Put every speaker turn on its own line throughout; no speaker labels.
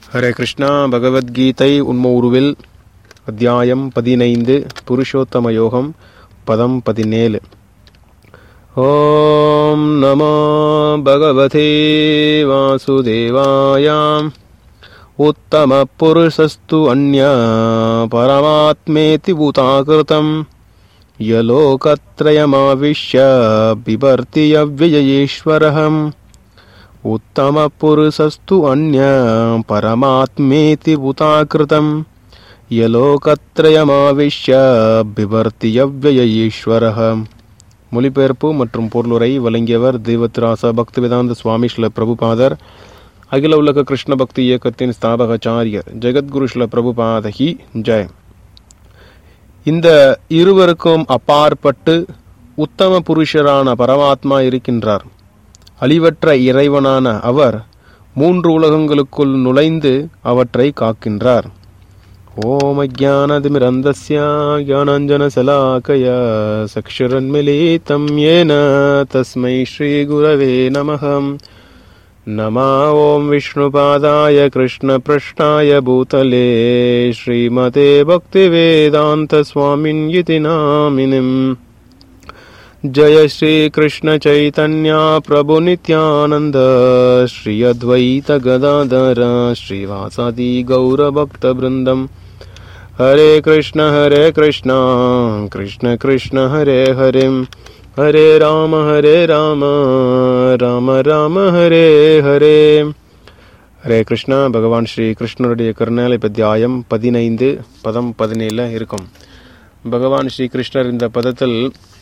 ஹரே கிருஷ்ணா பகவத்கீதை உண்ம உருவில் அத்தியாயம் பதினைந்து புருஷோத்தம யோகம் பதம் பதினேழு ஓம் நமோ பகவதே வாசுதேவாயாம் உத்தம புருஷஸ்து அந்யா பரமாத்மேதி பூதாகிருதம் यलोकत्रयमाविश्य बिभर्ति अव्ययेश्वरहम् उत्तमपुरुषस्तु अन्य परमात्मेति उताकृतम् யலோகத்ரயமாவிஷ்ய பிபர்த்தி அவ்வய ஈஸ்வரஹ மொழிபெயர்ப்பு மற்றும் பொருளுரை வழங்கியவர் தெய்வத்ராச பக்திவேதாந்த சுவாமி ஸ்ல பிரபுபாதர் அகில உலக கிருஷ்ண பக்தி இயக்கத்தின் ஸ்தாபகாச்சாரியர் ஜெகத்குரு ஸ்ல பிரபுபாதகி ஜெய் இந்த இருவருக்கும் அப்பாற்பட்டு உத்தம புருஷரான பரமாத்மா இருக்கின்றார் அழிவற்ற இறைவனான அவர் மூன்று உலகங்களுக்குள் நுழைந்து அவற்றை காக்கின்றார் ஓம் அஜானதிமிரந்தஸ்ய ஞானாஞ்சனசலாக்கய சக்ஷுரன்மிலிதம் ஏன தஸ்மை ஸ்ரீகுரவே நமகம் नमा ॐ विष्णुपादाय कृष्णपृष्ठाय भूतले श्रीमते भक्तिवेदान्तस्वामिन्यति नामिनिम् जय श्रीकृष्णचैतन्या प्रभुनित्यानन्द श्री अद्वैतगदाधर श्रीवासादि गौरभक्तवृन्दम् हरे कृष्ण हरे कृष्ण कृष्ण कृष्ण हरे हरिम् ஹரே ராம ஹரே ராம ராம ராம ஹரே ஹரே ஹரே கிருஷ்ணா பகவான் ஸ்ரீ கிருஷ்ணருடைய கருணாலை பத்தியாயம் பதினைந்து பதம் பதினேழில் இருக்கும் பகவான் ஸ்ரீ கிருஷ்ணர் இந்த பதத்தில்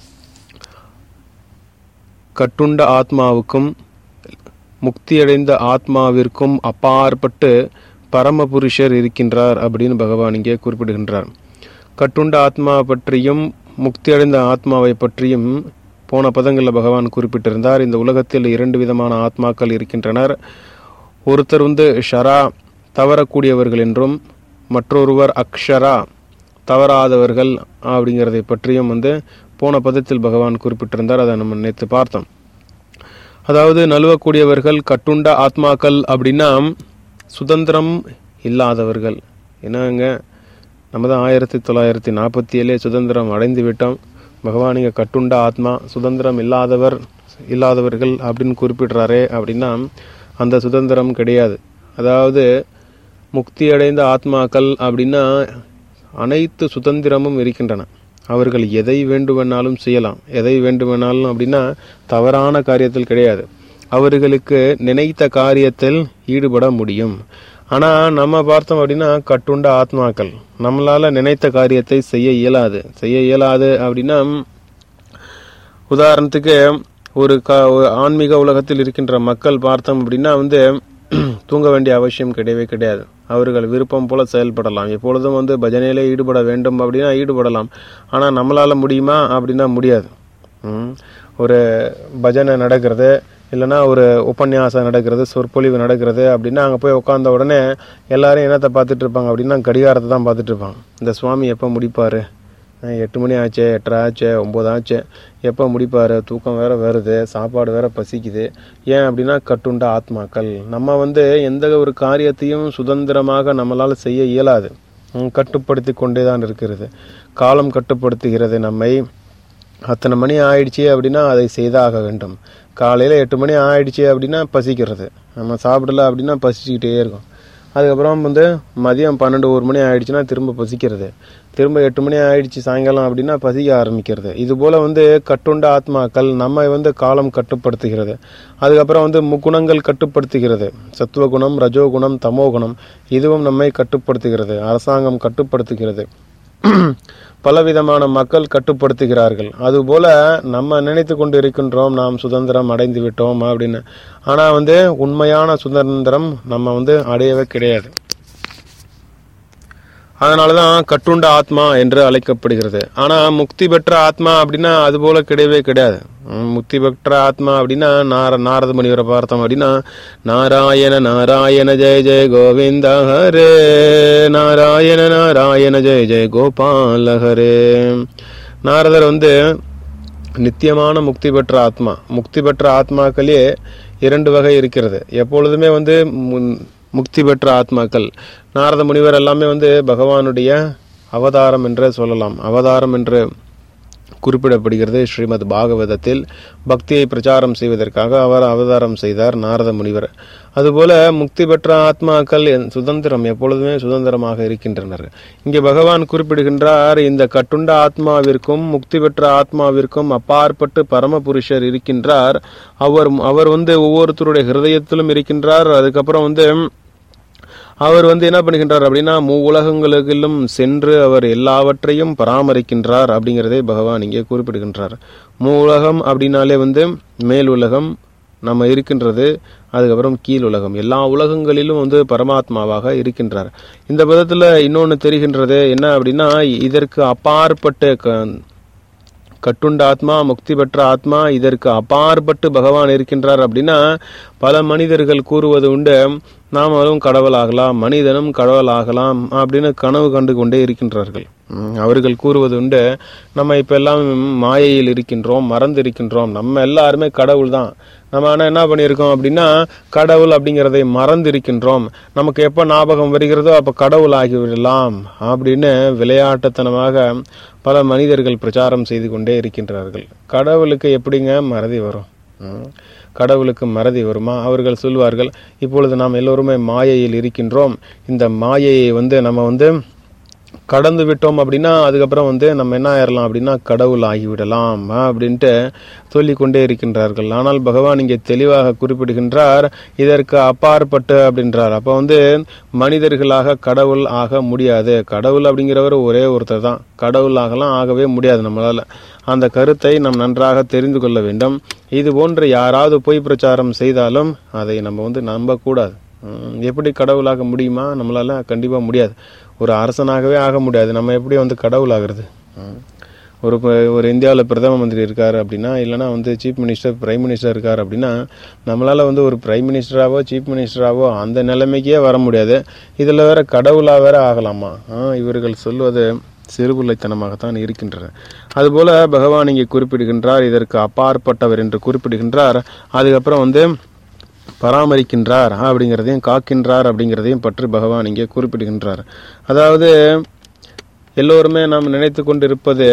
கட்டுண்ட ஆத்மாவுக்கும் முக்தியடைந்த ஆத்மாவிற்கும் அப்பாற்பட்டு பரமபுருஷர் இருக்கின்றார் அப்படின்னு பகவான் இங்கே குறிப்பிடுகின்றார் கட்டுண்ட ஆத்மா பற்றியும் முக்தியடைந்த ஆத்மாவை பற்றியும் போன பதங்களில் பகவான் குறிப்பிட்டிருந்தார் இந்த உலகத்தில் இரண்டு விதமான ஆத்மாக்கள் இருக்கின்றனர் ஒருத்தர் வந்து ஷரா தவறக்கூடியவர்கள் என்றும் மற்றொருவர் அக்ஷரா தவறாதவர்கள் அப்படிங்கிறதை பற்றியும் வந்து போன பதத்தில் பகவான் குறிப்பிட்டிருந்தார் அதை நம்ம நேற்று பார்த்தோம் அதாவது நழுவக்கூடியவர்கள் கட்டுண்ட ஆத்மாக்கள் அப்படின்னா சுதந்திரம் இல்லாதவர்கள் என்னங்க நம்ம தான் ஆயிரத்தி தொள்ளாயிரத்தி நாற்பத்தி ஏழே சுதந்திரம் அடைந்து விட்டோம் பகவான் இங்கே கட்டுண்ட ஆத்மா சுதந்திரம் இல்லாதவர் இல்லாதவர்கள் அப்படின்னு குறிப்பிடுறாரே அப்படின்னா அந்த சுதந்திரம் கிடையாது அதாவது முக்தி அடைந்த ஆத்மாக்கள் அப்படின்னா அனைத்து சுதந்திரமும் இருக்கின்றன அவர்கள் எதை வேண்டுமென்னாலும் செய்யலாம் எதை வேண்டுமென்னாலும் அப்படின்னா தவறான காரியத்தில் கிடையாது அவர்களுக்கு நினைத்த காரியத்தில் ஈடுபட முடியும் ஆனா நம்ம பார்த்தோம் அப்படின்னா கட்டுண்ட ஆத்மாக்கள் நம்மளால நினைத்த காரியத்தை செய்ய இயலாது செய்ய இயலாது அப்படின்னா உதாரணத்துக்கு ஒரு க ஆன்மீக உலகத்தில் இருக்கின்ற மக்கள் பார்த்தோம் அப்படின்னா வந்து தூங்க வேண்டிய அவசியம் கிடையவே கிடையாது அவர்கள் விருப்பம் போல செயல்படலாம் எப்பொழுதும் வந்து பஜனையில ஈடுபட வேண்டும் அப்படின்னா ஈடுபடலாம் ஆனா நம்மளால முடியுமா அப்படின்னா முடியாது ஒரு பஜனை நடக்கிறது இல்லைனா ஒரு உபன்யாசம் நடக்கிறது சொற்பொழிவு நடக்கிறது அப்படின்னா அங்கே போய் உட்காந்த உடனே எல்லாரும் என்னத்தை பார்த்துட்டு இருப்பாங்க அப்படின்னா கடிகாரத்தை தான் பார்த்துட்டு இருப்பாங்க இந்த சுவாமி எப்போ முடிப்பார் எட்டு மணி ஆச்சு எட்டரை ஆச்சு ஒம்பது ஆச்சு எப்போ முடிப்பார் தூக்கம் வேற வருது சாப்பாடு வேற பசிக்குது ஏன் அப்படின்னா கட்டுண்ட ஆத்மாக்கள் நம்ம வந்து எந்த ஒரு காரியத்தையும் சுதந்திரமாக நம்மளால் செய்ய இயலாது கட்டுப்படுத்தி கொண்டே தான் இருக்கிறது காலம் கட்டுப்படுத்துகிறது நம்மை அத்தனை மணி ஆயிடுச்சு அப்படின்னா அதை செய்தாக வேண்டும் காலையில் எட்டு மணி ஆயிடுச்சு அப்படின்னா பசிக்கிறது நம்ம சாப்பிடல அப்படின்னா பசிச்சுக்கிட்டே இருக்கும் அதுக்கப்புறம் வந்து மதியம் பன்னெண்டு ஒரு மணி ஆயிடுச்சுன்னா திரும்ப பசிக்கிறது திரும்ப எட்டு மணி ஆயிடுச்சு சாயங்காலம் அப்படின்னா பசிக்க ஆரம்பிக்கிறது இது போல வந்து கட்டுண்ட ஆத்மாக்கள் நம்ம வந்து காலம் கட்டுப்படுத்துகிறது அதுக்கப்புறம் வந்து முக்குணங்கள் கட்டுப்படுத்துகிறது சத்துவகுணம் ரஜோகுணம் தமோகுணம் இதுவும் நம்மை கட்டுப்படுத்துகிறது அரசாங்கம் கட்டுப்படுத்துகிறது பலவிதமான மக்கள் கட்டுப்படுத்துகிறார்கள் அதுபோல நம்ம நினைத்து கொண்டு இருக்கின்றோம் நாம் சுதந்திரம் அடைந்து விட்டோம் அப்படின்னு ஆனா வந்து உண்மையான சுதந்திரம் நம்ம வந்து அடையவே கிடையாது அதனாலதான் கட்டுண்ட ஆத்மா என்று அழைக்கப்படுகிறது ஆனா முக்தி பெற்ற ஆத்மா அப்படின்னா அது போல கிடையவே கிடையாது முக்தி பெற்ற ஆத்மா அப்படின்னா நார நாரத முனிவரை பார்த்தோம் அப்படின்னா நாராயண நாராயண ஜெய ஜெய கோவிந்த ஹரே நாராயண நாராயண ஜெய ஜெய கோபால ஹரே நாரதர் வந்து நித்தியமான முக்தி பெற்ற ஆத்மா முக்தி பெற்ற ஆத்மாக்களே இரண்டு வகை இருக்கிறது எப்பொழுதுமே வந்து முன்- முக்தி பெற்ற ஆத்மாக்கள் நாரத முனிவர் எல்லாமே வந்து பகவானுடைய அவதாரம் என்றே சொல்லலாம் அவதாரம் என்று குறிப்பிடப்படுகிறது ஸ்ரீமத் பாகவதத்தில் பக்தியை பிரச்சாரம் செய்வதற்காக அவர் அவதாரம் செய்தார் நாரத முனிவர் அதுபோல முக்தி பெற்ற ஆத்மாக்கள் என் சுதந்திரம் எப்பொழுதுமே சுதந்திரமாக இருக்கின்றனர் இங்கே பகவான் குறிப்பிடுகின்றார் இந்த கட்டுண்ட ஆத்மாவிற்கும் முக்தி பெற்ற ஆத்மாவிற்கும் அப்பாற்பட்டு பரமபுருஷர் இருக்கின்றார் அவர் அவர் வந்து ஒவ்வொருத்தருடைய ஹிருதயத்திலும் இருக்கின்றார் அதுக்கப்புறம் வந்து அவர் வந்து என்ன பண்ணுகின்றார் அப்படின்னா மூ உலகங்களுக்கிலும் சென்று அவர் எல்லாவற்றையும் பராமரிக்கின்றார் அப்படிங்கிறதை பகவான் இங்கே குறிப்பிடுகின்றார் மூ உலகம் அப்படின்னாலே வந்து மேல் உலகம் நம்ம இருக்கின்றது அதுக்கப்புறம் கீழ் உலகம் எல்லா உலகங்களிலும் வந்து பரமாத்மாவாக இருக்கின்றார் இந்த பதத்தில் இன்னொன்று தெரிகின்றது என்ன அப்படின்னா இதற்கு அப்பாற்பட்ட க- கட்டுண்ட ஆத்மா முக்தி பெற்ற ஆத்மா இதற்கு அப்பாற்பட்டு பகவான் இருக்கின்றார் அப்படின்னா பல மனிதர்கள் கூறுவது உண்டு நாமளும் கடவுளாகலாம் மனிதனும் கடவுளாகலாம் அப்படின்னு கனவு கண்டு கொண்டே இருக்கின்றார்கள் ம், அவர்கள் கூறுவது உண்டு நம்ம இப்ப எல்லாம் மாயையில் இருக்கின்றோம் மறந்து இருக்கின்றோம் நம்ம எல்லாருமே கடவுள் தான் நம்ம ஆனா என்ன பண்ணியிருக்கோம் அப்படின்னா கடவுள் அப்படிங்கிறதை மறந்து இருக்கின்றோம் நமக்கு எப்ப ஞாபகம் வருகிறதோ அப்ப கடவுள் ஆகிவிடலாம் அப்படின்னு விளையாட்டுத்தனமாக பல மனிதர்கள் பிரச்சாரம் செய்து கொண்டே இருக்கின்றார்கள் கடவுளுக்கு எப்படிங்க மறதி வரும் ம். கடவுளுக்கு மறதி வருமா அவர்கள் சொல்வார்கள் இப்பொழுது நாம் எல்லோருமே மாயையில் இருக்கின்றோம் இந்த மாயையை வந்து நம்ம வந்து கடந்து விட்டோம் அப்படின்னா அதுக்கப்புறம் வந்து நம்ம என்ன ஆயிரலாம் அப்படின்னா கடவுள் ஆகிவிடலாம் அப்படின்ட்டு சொல்லிக் கொண்டே இருக்கின்றார்கள் ஆனால் பகவான் இங்கே தெளிவாக குறிப்பிடுகின்றார் இதற்கு அப்பாற்பட்டு அப்படின்றார் அப்போ வந்து மனிதர்களாக கடவுள் ஆக முடியாது கடவுள் அப்படிங்கிறவர் ஒரே ஒருத்தர் தான் கடவுள் ஆகலாம் ஆகவே முடியாது நம்மளால அந்த கருத்தை நாம் நன்றாக தெரிந்து கொள்ள வேண்டும் இது போன்று யாராவது பொய் பிரச்சாரம் செய்தாலும் அதை நம்ம வந்து நம்பக்கூடாது உம், எப்படி கடவுளாக முடியுமா நம்மளால கண்டிப்பா முடியாது ஒரு அரசனாகவே ஆக முடியாது நம்ம எப்படி வந்து கடவுள் ஆகிறது உம். ஒரு ப- ஒரு இந்தியாவில் பிரதம மந்திரி இருக்காரு அப்படின்னா இல்லைன்னா வந்து சீஃப் மினிஸ்டர் பிரைம் மினிஸ்டர் இருக்காரு அப்படின்னா நம்மளால வந்து ஒரு பிரைம் மினிஸ்டராவோ சீஃப் மினிஸ்டராவோ அந்த நிலைமைக்கே வர முடியாது இதில் வேற கடவுளா வேற ஆகலாமா ஆ, இவர்கள் சொல்வது சிறுபிள்ளைத்தனமாகத்தான் இருக்கின்றன அதுபோல பகவான் இங்கே குறிப்பிடுகின்றார் இதற்கு அப்பாற்பட்டவர் என்று குறிப்பிடுகின்றார் அதுக்கப்புறம் வந்து பராமரிக்கின்றார் அப்படிங்கிறதையும் காக்கின்றார் அப்படிங்கிறதையும் பற்றி பகவான் இங்கே குறிப்பிடுகின்றார் அதாவது எல்லோருமே நாம் நினைத்து கொண்டிருப்பது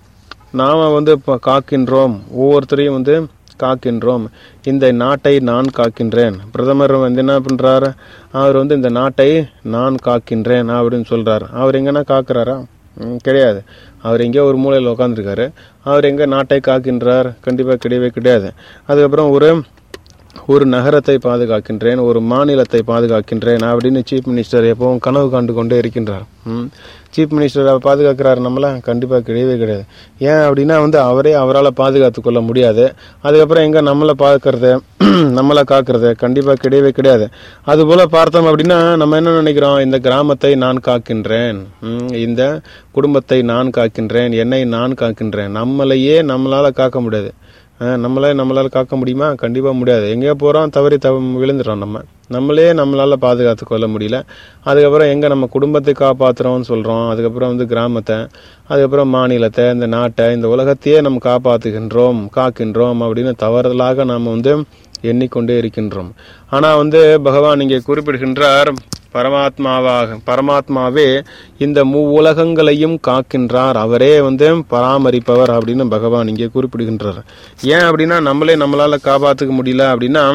நாம வந்து இப்போ காக்கின்றோம் ஒவ்வொருத்தரையும் வந்து காக்கின்றோம் இந்த நாட்டை நான் காக்கின்றேன் பிரதமர் வந்து என்ன பண்றாரு அவர் வந்து இந்த நாட்டை நான் காக்கின்றேன் அப்படின்னு சொல்றாரு அவர் எங்கன்னா காக்குறாரா ம், கிடையாது அவர் எங்கேயோ ஒரு மூலையில் உட்காந்துருக்காரு அவர் எங்க நாட்டை காக்கின்றார் கண்டிப்பா கிடையவே கிடையாது அதுக்கப்புறம் ஒரு ஒரு நகரத்தை பாதுகாக்கின்றேன் ஒரு மாநிலத்தை பாதுகாக்கின்றேன் அப்படின்னு சீஃப் மினிஸ்டர் எப்பவும் கனவு காண்டு கொண்டே இருக்கின்றார் ம். சீஃப் மினிஸ்டர் அவர் பாதுகாக்கிறார் நம்மள கண்டிப்பா கிடையவே கிடையாது ஏன் அப்படின்னா வந்து அவரே அவரால் பாதுகாத்து கொள்ள முடியாது அதுக்கப்புறம் எங்க நம்மளை பார்க்கறது நம்மளை காக்கிறது கண்டிப்பா கிடையவே கிடையாது அதுபோல பார்த்தோம் அப்படின்னா நம்ம என்ன நினைக்கிறோம் இந்த கிராமத்தை நான் காக்கின்றேன் ம், இந்த குடும்பத்தை நான் காக்கின்றேன் என்னை நான் காக்கின்றேன் நம்மளையே நம்மளால காக்க முடியாது அஹ் நம்மளே நம்மளால காக்க முடியுமா கண்டிப்பா முடியாது எங்கேயோ போறோம் தவறி தவ விழுந்துட்டோம் நம்ம நம்மளே நம்மளால பாதுகாத்து கொள்ள முடியல அதுக்கப்புறம் எங்க நம்ம குடும்பத்தை காப்பாத்துறோம்னு சொல்றோம் அதுக்கப்புறம் வந்து கிராமத்தை அதுக்கப்புறம் மாநிலத்தை இந்த நாட்டை இந்த உலகத்தையே நம்ம காப்பாத்துகின்றோம் காக்கின்றோம் அப்படின்னு தவறுதலாக நாம வந்து எண்ணிக்கொண்டே இருக்கின்றோம் ஆனா வந்து பகவான் இங்கே குறிப்பிடுகின்றார் பரமாத்மாவாக பரமாத்மாவே இந்த மூவுலகங்களையும் காக்கின்றார் அவரே வந்து பராமரிப்பவர் அப்படின்னு பகவான் இங்கே குறிப்பிடுகின்றார் ஏன் அப்படின்னா நம்மளே நம்மளால காப்பாத்துக்க முடியல அப்படின்னா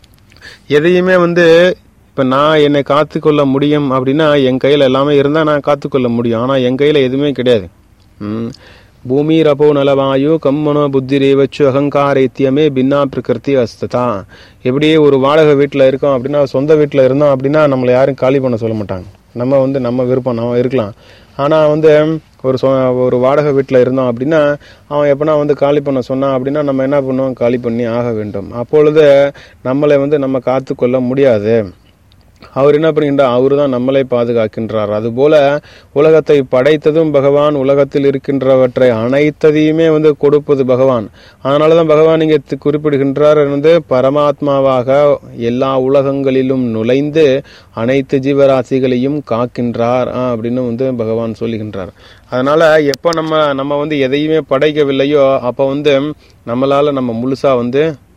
எதையுமே வந்து இப்ப நான் என்னை காத்துக்கொள்ள முடியும் அப்படின்னா என் கையில எல்லாமே இருந்தா நான் காத்துக்கொள்ள முடியும் ஆனா என் கையில எதுவுமே கிடையாது ம். பூமி ரபோ நலவாயு கம்மனோ புத்திரேவச்சு அகங்காரேத்தியமே பின்னா பிரகிருதி அஸ்ததா எப்படி ஒரு வாடகை வீட்டில் இருக்கோம் அப்படின்னா சொந்த வீட்டில் இருந்தோம் அப்படின்னா நம்மளை யாரும் காலி பண்ண சொல்ல மாட்டாங்க நம்ம வந்து நம்ம விருப்பம் நம்ம இருக்கலாம் ஆனால் வந்து ஒரு சொ ஒரு வாடகை வீட்டில் இருந்தோம் அப்படின்னா அவன் எப்பனா வந்து காலி பண்ண சொன்னான் அப்படின்னா நம்ம என்ன பண்ணுவோம் காலி பண்ணி ஆக வேண்டும் அப்பொழுது நம்மளை வந்து நம்ம காத்துக்கொள்ள முடியாது அவர் என்ன பண்ணுகின்றார் அவரு தான் நம்மளை பாதுகாக்கின்றார் அதுபோல உலகத்தை படைத்ததும் பகவான் உலகத்தில் இருக்கின்றவற்றை அனைத்ததையுமே வந்து கொடுப்பது பகவான் அதனாலதான் பகவான் இங்கே தி- குறிப்பிடுகின்றார் வந்து பரமாத்மாவாக எல்லா உலகங்களிலும் நுழைந்து அனைத்து ஜீவராசிகளையும் காக்கின்றார் ஆ, அப்படின்னு வந்து பகவான் சொல்லுகின்றார் அதனால எப்ப நம்ம நம்ம வந்து எதையுமே படைக்கவில்லையோ அப்ப வந்து நம்மளால நம்ம முழுசா வந்து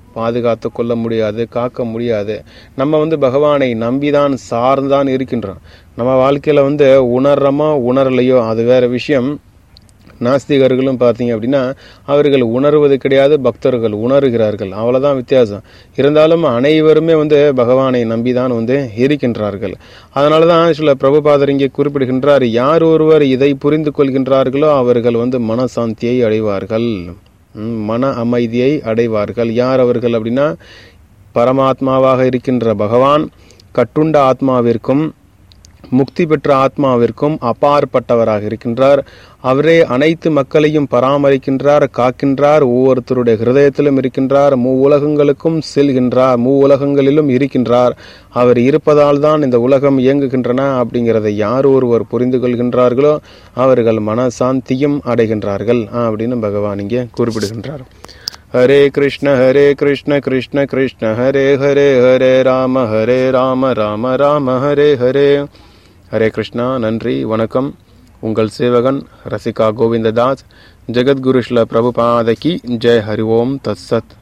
பாதுகாத்து கொள்ள முடியாது காக்க முடியாது நம்ம வந்து பகவானை நம்பிதான் சார்ந்தான் இருக்கின்றோம் நம்ம வாழ்க்கையில வந்து உணர்றோமோ உணரலையோ அது வேற விஷயம் நாஸ்திகர்களும் பார்த்தீங்க அப்படின்னா அவர்கள் உணர்வது கிடையாது பக்தர்கள் உணர்கிறார்கள் அவ்வளவுதான் வித்தியாசம் இருந்தாலும் அனைவருமே வந்து பகவானை நம்பிதான் வந்து இருக்கின்றார்கள் அதனால தான் சில பிரபுபாதர் இங்கே குறிப்பிடுகின்றார் யார் ஒருவர் இதை புரிந்து கொள்கின்றார்களோ அவர்கள் வந்து மனசாந்தியை அடைவார்கள் ம், மன அமைதியை அடைவார்கள் யார் அவர்கள் அப்படின்னா பரமாத்மாவாக இருக்கின்ற பகவான் கட்டுண்ட ஆத்மாவிற்கும் முக்தி பெற்ற ஆத்மாவிற்கும் அப்பாற்பட்டவராக இருக்கின்றார் அவரே அனைத்து மக்களையும் பராமரிக்கின்றார் காக்கின்றார் ஒவ்வொருத்தருடைய ஹிருதயத்திலும் இருக்கின்றார் மூ உலகங்களுக்கும் செல்கின்றார் மூ உலகங்களிலும் இருக்கின்றார் அவர் இருப்பதால் தான் இந்த உலகம் இயங்குகின்றன அப்படிங்கிறதை யார் ஒருவர் புரிந்து கொள்கின்றார்களோ அவர்கள் மனசாந்தியும் அடைகின்றார்கள் ஆ, அப்படின்னு பகவான் இங்கே குறிப்பிடுகின்றார் ஹரே கிருஷ்ண ஹரே கிருஷ்ண கிருஷ்ண கிருஷ்ண ஹரே ஹரே ஹரே ராம ஹரே ராம ராம ராம ஹரே ஹரே ஹரே கிருஷ்ணா நன்றி வணக்கம் உங்கள் சேவகன் ரசிகா கோவிந்ததாஸ் ஜெகத்குரு ஸ்ல பிரபுபாத கி ஜெய் ஹரி ஓம் தத்சத்